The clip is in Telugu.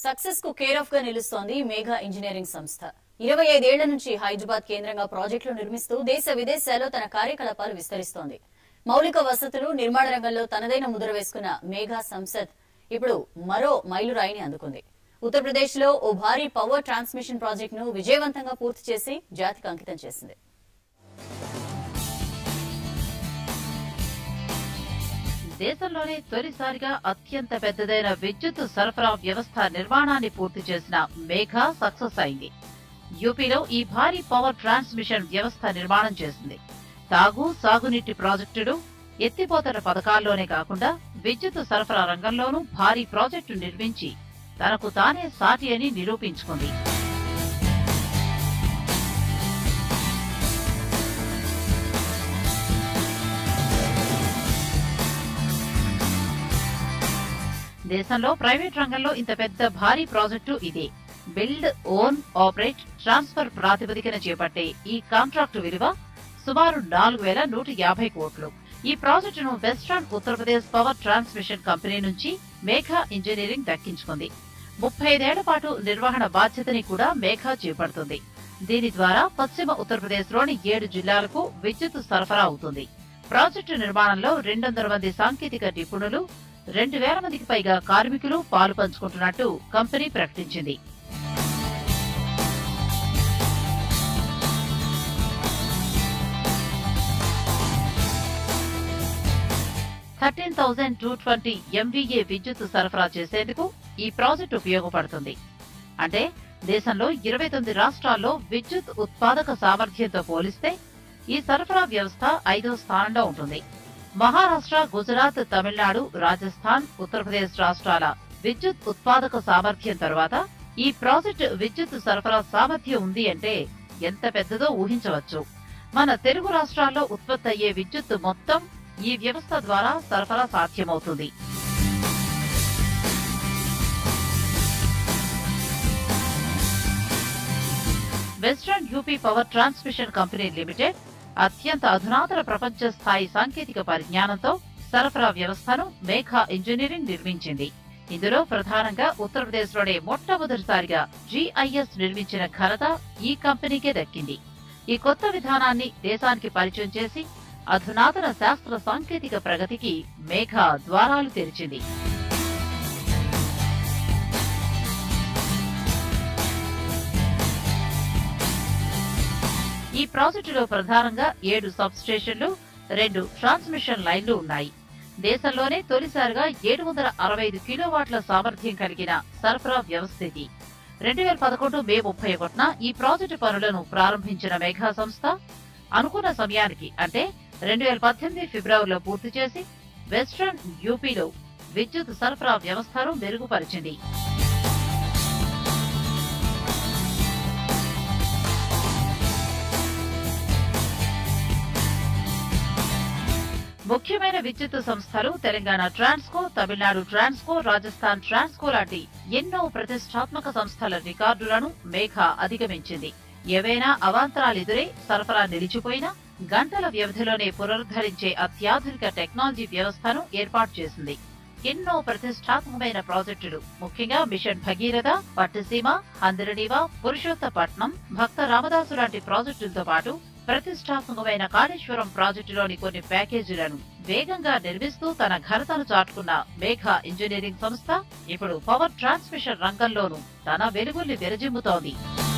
సక్సెస్ కు కేర్ ఆఫ్ గా నిలుస్తోంది మేఘా ఇంజనీరింగ్ సంస్థ ఇరవై ఐదేళ్ల నుంచి హైదరాబాద్ కేంద్రంగా ప్రాజెక్టులు నిర్మిస్తూ దేశ విదేశాల్లో తన కార్యకలాపాలు విస్తరిస్తోంది మౌలిక వసతులు నిర్మాణ రంగంలో తనదైన ముద్ర వేసుకున్న మేఘా సంసద్ ఇప్పుడు మరో మైలురాయిని అందుకుంది ఉత్తరప్రదేశ్ లో ఓ భారీ పవర్ ట్రాన్స్మిషన్ ప్రాజెక్ట్ ను విజయవంతంగా పూర్తి చేసి జాతికి అంకితం చేసింది దేశంలోనే తొలిసారిగా అత్యంత పెద్దదైన విద్యుత్ సరఫరా వ్యవస్థ నిర్మాణాన్ని పూర్తి చేసిన మేఘా సక్సెస్ అయింది యూపీలో ఈ భారీ పవర్ ట్రాన్స్మిషన్ వ్యవస్థ నిర్మాణం చేసింది తాగు సాగునీటి ప్రాజెక్టులు ఎత్తిపోతల పథకాల్లోనే కాకుండా విద్యుత్ సరఫరా రంగంలోనూ భారీ ప్రాజెక్టు నిర్మించి తనకు తానే సాటి అని నిరూపించుకుంది దేశంలో ప్రైవేట్ రంగంలో ఇంత పెద్ద భారీ ప్రాజెక్టు ఇదే బిల్డ్ ఓన్ ఆపరేట్ ట్రాన్స్ఫర్ ప్రాతిపదికన చేపట్టే ఈ కాంట్రాక్టు విలువ సుమారు నాలుగు వేల నూట యాభై కోట్లు ఈ ప్రాజెక్టును western Uttar Pradesh power transmission company నుంచి మేఘా ఇంజనీరింగ్ దక్కించుకుంది ముప్పై ఐదేళ్ల పాటు నిర్వహణ బాధ్యతని కూడా మేఘా చేపడుతుంది దీని ద్వారా పశ్చిమ ఉత్తరప్రదేశ్ లోని ఏడు జిల్లాలకు విద్యుత్ సరఫరా అవుతుంది ప్రాజెక్టు నిర్మాణంలో రెండు వందల మంది సాంకేతిక నిపుణులు రెండు వేల మందికి పైగా కార్మికులు పాలు పంచుకుంటున్నట్టు కంపెనీ ప్రకటించింది thirteen thousand two twenty M V A విద్యుత్ సరఫరా చేసేందుకు ఈ ప్రాజెక్టు ఉపయోగపడుతుంది అంటే దేశంలో ఇరవై తొమ్మిది రాష్ట్రాల్లో విద్యుత్ ఉత్పాదక సామర్థ్యంతో పోలిస్తే ఈ సరఫరా వ్యవస్థ ఐదో స్థానంలో ఉంటుంది మహారాష్ట్ర గుజరాత్ తమిళనాడు రాజస్థాన్ ఉత్తరప్రదేశ్ రాష్ట్రాల విద్యుత్ ఉత్పాదక సామర్థ్యం తర్వాత ఈ ప్రాజెక్టు విద్యుత్ సరఫరా సామర్థ్యం ఉంది అంటే ఎంత పెద్దదో ఊహించవచ్చు మన తెలుగు రాష్ట్రాల్లో ఉత్పత్తి అయ్యే విద్యుత్ మొత్తం ఈ వ్యవస్థ ద్వారా సరఫరా సాధ్యమవుతుంది western U P power transmission company limited అత్యంత అధునాతన ప్రపంచ స్థాయి సాంకేతిక పరిజ్ఞానంతో సరఫరా వ్యవస్థను మేఘా ఇంజనీరింగ్ నిర్మించింది ఇందులో ప్రధానంగా ఉత్తరప్రదేశ్ లోనే మొట్టమొదటిసారిగా జీఐఎస్ నిర్మించిన ఘనత ఈ కంపెనీకే దక్కింది ఈ కొత్త విధానాన్ని దేశానికి పరిచయం చేసి అధునాతన శాస్త్ర సాంకేతిక ప్రగతికి మేఘా ద్వారాలు తెరిచింది ఈ ప్రాజెక్టులో ప్రధానంగా ఏడు సబ్ స్టేషన్లు రెండు ట్రాన్స్మిషన్ లైన్లు ఉన్నాయి దేశంలోనే తొలిసారిగా ఏడు వందల అరవై ఐదు కిలోవాట్ల సామర్థ్యం కలిగిన సరఫరా వ్యవస్థ ఇది రెండు వేల పదకొండు మే ముప్పై ఒకటిన ఈ ప్రాజెక్టు పనులను ప్రారంభించిన మేఘా సంస్థ అనుకున్న సమయానికి అంటే రెండు వేల పద్దెనిమిది ఫిబ్రవరిలో పూర్తి చేసి వెస్ట్రన్ యూపీలో విద్యుత్ సరఫరా వ్యవస్థను మెరుగుపరిచింది ముఖ్యమైన విద్యుత్ సంస్థలు తెలంగాణ ట్రాన్స్కో తమిళనాడు ట్రాన్స్కో రాజస్థాన్ ట్రాన్స్కో లాంటి ఎన్నో ప్రతిష్టాత్మక సంస్థల రికార్డులను మేఘ అధిగమించింది ఏవైనా అవాంతరాలెదురే సరఫరా నిలిచిపోయినా గంటల వ్యవధిలోనే పునరుద్ధరించే అత్యాధునిక టెక్నాలజీ వ్యవస్థను ఏర్పాటు చేసింది ఎన్నో ప్రతిష్టాత్మకమైన ప్రాజెక్టులు ముఖ్యంగా మిషన్ భగీరథ పట్టుసీమ హంద్రనీవా పురుషోత్తపట్నం భక్త రామదాసు లాంటి ప్రాజెక్టులతో పాటు ప్రతిష్టాత్మకమైన కాళేశ్వరం ప్రాజెక్టులోని కొన్ని ప్యాకేజీలను వేగంగా నిర్మిస్తూ తన ఘనతను చాటుకున్న మేఘా ఇంజనీరింగ్ సంస్థ ఇప్పుడు పవర్ ట్రాన్స్మిషన్ రంగంలోనూ తన వెలుగుల్ని విరజిమ్ముతోంది